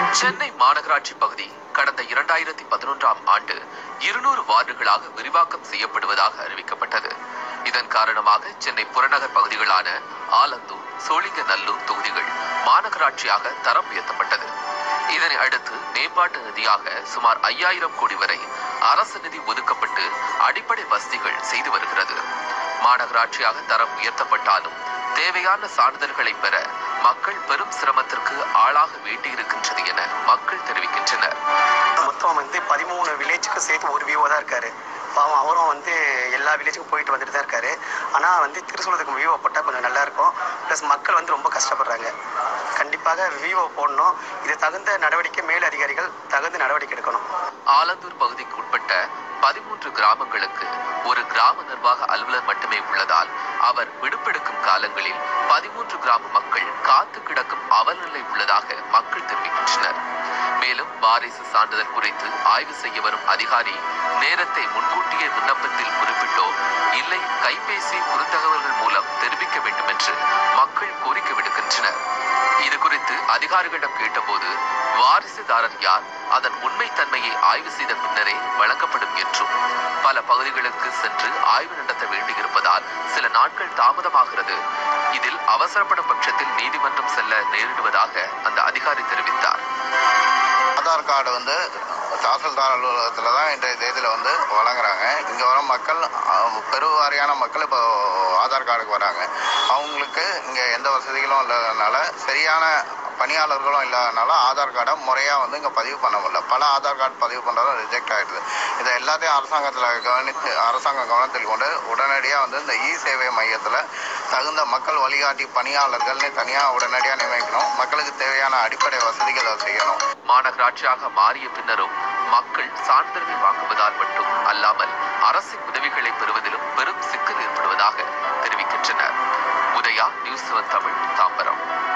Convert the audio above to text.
சென்னை மாநகராட்சி பகுதி கடந்த இரண்டாயிரத்தி பதினொன்றாம் ஆண்டு இருநூறு வார்டுகளாக விரிவாக்கம் செய்யப்படுவதாக அறிவிக்கப்பட்டது இதன் காரணமாக சென்னை புறநகர் பகுதிகளான ஆலந்தூர் சோழிங்கநல்லூர் தொகுதிகள் மாநகராட்சியாக தரம் உயர்த்தப்பட்டது இதனை அடுத்து மேம்பாட்டு நிதியாக சுமார் ஐயாயிரம் கோடி வரை அரசு நிதி ஒதுக்கப்பட்டு அடிப்படை வசதிகள் செய்து வருகிறது மாநகராட்சியாக தரம் உயர்த்தப்பட்டாலும் தேவையான சான்றிதழ்களை பெற மக்கள் பெரும் சிரமத்திற்கு ஆளாக வேண்டியிருக்கின்றது என மக்கள் தெரிவிக்கின்றனர் மொத்தம் வந்து பதிமூணு வில்லேஜுக்கு சேர்த்து ஒரு விவோ தான் இருக்காரு பாவம் அவரும் வந்து எல்லா வில்லேஜுக்கும் போயிட்டு வந்துட்டு தான் இருக்காரு ஆனால் வந்து திருசூலத்துக்கு விவோ போட்டால் கொஞ்சம் நல்லா இருக்கும் ப்ளஸ் மக்கள் வந்து ரொம்ப கஷ்டப்படுறாங்க கண்டிப்பாக விவோ போடணும் இது தகுந்த நடவடிக்கை மேல் அதிகாரிகள் தகுந்த நடவடிக்கை எடுக்கணும் ஆலந்தூர் பகுதிக்கு உட்பட்ட பதிமூன்று கிராமங்களுக்கு ஒரு கிராம நிர்வாக அலுவலர் மட்டுமே உள்ளதால் அவர் விடுப்பெடுக்கும் காலங்களில் பதிமூன்று கிராம மக்கள் காத்து கிடக்கும் அவல்நிலை உள்ளதாக மக்கள் தெரிவிக்கின்றனர் மேலும் வாரிசு சான்றிதழ் குறித்து ஆய்வு செய்ய வரும் அதிகாரி நேரத்தை முன்கூட்டியே விண்ணப்பத்தில் குறிப்பிட்டோ இல்லை கைபேசி குறுந்தகவல்கள் மூலம் தெரிவிக்க வேண்டும் என்று மக்கள் கோரிக்கை விடுக்கின்றனர் இது குறித்து அதிகாரிகளிடம் கேட்டபோது வாரிசுதாரர் யார் அதன் உண்மைத்தன்மையை ஆய்வு செய்த பின்னரே வழங்கப்படும் என்றும் பல பகுதிகளுக்கு சென்று ஆய்வு நடத்த வேண்டியிருப்பதால் சில நாட்கள் தாமதமாகிறது இதில் அவசரப்படும் பட்சத்தில் நீதிமன்றம் செல்ல நேரிடுவதாக அந்த அதிகாரி தெரிவித்தார் ஆதார் கார்டு வந்து தாசில்தார் அலுவலகத்தில் தான் இன்றைய தேதியில் வந்து வழங்குறாங்க இங்கே வர மக்கள் அஹ், பெருவாரியான மக்கள் இப்போ ஆதார் கார்டுக்கு வராங்க அவங்களுக்கு இங்கே எந்த வசதிகளும் இல்லாதனால சரியான பணியாளர்களும் இல்லாதனால ஆதார் கார்டை முறையாக வந்து இங்கே பதிவு பண்ண முடியல பல ஆதார் கார்டு பதிவு பண்ணுறதும் ரிஜெக்ட் ஆகிடுது இதை எல்லாத்தையும் அரசாங்கத்தில் கவனித்து அரசாங்கம் கவனத்தில் கொண்டு உடனடியாக வந்து இந்த இ சேவை மையத்தில் தகுந்த மக்கள் வழிகாட்டி பணியாளர்கள்னு தனியாக உடனடியாக நியமிக்கணும் மக்களுக்கு தேவையான அடிப்படை வசதிகளை செய்யணும் மாநகராட்சியாக மாறிய பின்னரும் மக்கள் சான்றிதழ்கள் வாங்குவதால் மட்டும் அல்லாமல் அரசின் உதவிகளை பெறுவதிலும் பெரும் சிக்கல் ஏற்படுவதாக தெரிவிக்கின்றனர் உதயா நியூஸ் செவன் தமிழ் தாம்பரம்